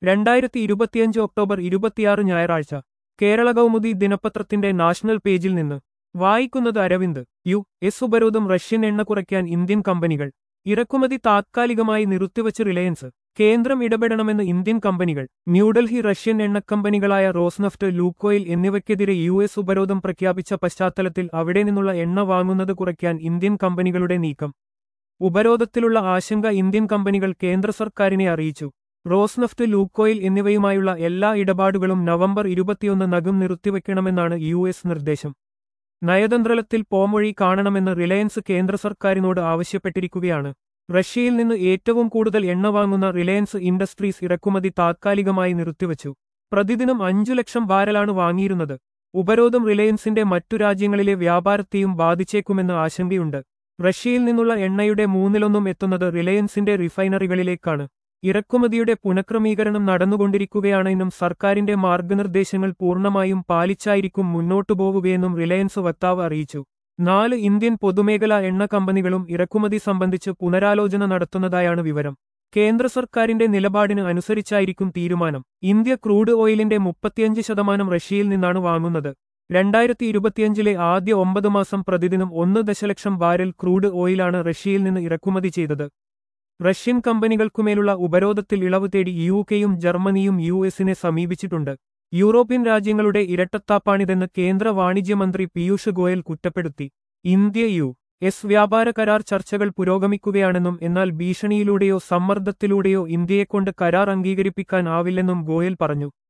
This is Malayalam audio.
രണ്ടായിരത്തി ഇരുപത്തിയഞ്ച് ഒക്ടോബർ ഇരുപത്തിയാറ് ഞായറാഴ്ച കേരള കൗമുദി ദിനപത്രത്തിന്റെ നാഷണൽ പേജിൽ നിന്ന് വായിക്കുന്നത് അരവിന്ദ് യു എസ് ഉപരോധം റഷ്യൻ എണ്ണ കുറയ്ക്കാൻ ഇന്ത്യൻ കമ്പനികൾ ഇറക്കുമതി താത്കാലികമായി നിർത്തിവച്ച് റിലയൻസ് കേന്ദ്രം ഇടപെടണമെന്ന് ഇന്ത്യൻ കമ്പനികൾ ന്യൂഡൽഹി റഷ്യൻ എണ്ണക്കമ്പനികളായ റോസ്നഫ്റ്റ് ലൂക്കോയിൽ എന്നിവയ്ക്കെതിരെ യു എസ് ഉപരോധം പ്രഖ്യാപിച്ച പശ്ചാത്തലത്തിൽ അവിടെ നിന്നുള്ള എണ്ണ വാങ്ങുന്നത് കുറയ്ക്കാൻ ഇന്ത്യൻ കമ്പനികളുടെ നീക്കം ഉപരോധത്തിലുള്ള ആശങ്ക ഇന്ത്യൻ കമ്പനികൾ കേന്ദ്ര സർക്കാരിനെ അറിയിച്ചു റോസ്നഫ്റ്റ് ലൂക്കോയിൽ എന്നിവയുമായുള്ള എല്ലാ ഇടപാടുകളും നവംബർ ഇരുപത്തിയൊന്ന് നകം നിർത്തിവെക്കണമെന്നാണ് യു എസ് നിർദ്ദേശം നയതന്ത്രലത്തിൽ പോംവഴി കാണണമെന്ന് റിലയൻസ് കേന്ദ്ര സർക്കാരിനോട് ആവശ്യപ്പെട്ടിരിക്കുകയാണ് റഷ്യയിൽ നിന്ന് ഏറ്റവും കൂടുതൽ എണ്ണ വാങ്ങുന്ന റിലയൻസ് ഇൻഡസ്ട്രീസ് ഇറക്കുമതി താത്കാലികമായി നിർത്തിവച്ചു പ്രതിദിനം അഞ്ചു ലക്ഷം ബാരലാണ് വാങ്ങിയിരുന്നത് ഉപരോധം റിലയൻസിന്റെ മറ്റു രാജ്യങ്ങളിലെ വ്യാപാരത്തെയും ബാധിച്ചേക്കുമെന്ന് ആശങ്കയുണ്ട് റഷ്യയിൽ നിന്നുള്ള എണ്ണയുടെ മൂന്നിലൊന്നും എത്തുന്നത് റിലയൻസിന്റെ റിഫൈനറികളിലേക്കാണ് ഇറക്കുമതിയുടെ പുനഃക്രമീകരണം നടന്നുകൊണ്ടിരിക്കുകയാണെന്നും സർക്കാരിന്റെ മാർഗനിർദ്ദേശങ്ങൾ പൂർണ്ണമായും പാലിച്ചായിരിക്കും മുന്നോട്ടു പോവുകയെന്നും റിലയൻസ് വക്താവ് അറിയിച്ചു നാല് ഇന്ത്യൻ പൊതുമേഖലാ എണ്ണ കമ്പനികളും ഇറക്കുമതി സംബന്ധിച്ച് പുനരാലോചന നടത്തുന്നതായാണ് വിവരം കേന്ദ്ര സർക്കാരിന്റെ നിലപാടിന് അനുസരിച്ചായിരിക്കും തീരുമാനം ഇന്ത്യ ക്രൂഡ് ഓയിലിന്റെ മുപ്പത്തിയഞ്ച് ശതമാനം റഷ്യയിൽ നിന്നാണ് വാങ്ങുന്നത് രണ്ടായിരത്തി ഇരുപത്തിയഞ്ചിലെ ആദ്യ ഒമ്പത് മാസം പ്രതിദിനം ഒന്ന് ദശലക്ഷം ബാരൽ ക്രൂഡ് ഓയിലാണ് റഷ്യയിൽ നിന്ന് ഇറക്കുമതി ചെയ്തത് റഷ്യൻ കമ്പനികൾക്കുമേലുള്ള ഉപരോധത്തിൽ ഇളവ് തേടി യു കെയും ജർമ്മനിയും യു എസിനെ സമീപിച്ചിട്ടുണ്ട് യൂറോപ്യൻ രാജ്യങ്ങളുടെ ഇരട്ടത്താപ്പാണിതെന്ന് കേന്ദ്ര വാണിജ്യമന്ത്രി പീയൂഷ് ഗോയൽ കുറ്റപ്പെടുത്തി ഇന്ത്യ യു എസ് വ്യാപാര കരാർ ചർച്ചകൾ പുരോഗമിക്കുകയാണെന്നും എന്നാൽ ഭീഷണിയിലൂടെയോ സമ്മർദ്ദത്തിലൂടെയോ ഇന്ത്യയെക്കൊണ്ട് കരാർ അംഗീകരിപ്പിക്കാനാവില്ലെന്നും ഗോയൽ പറഞ്ഞു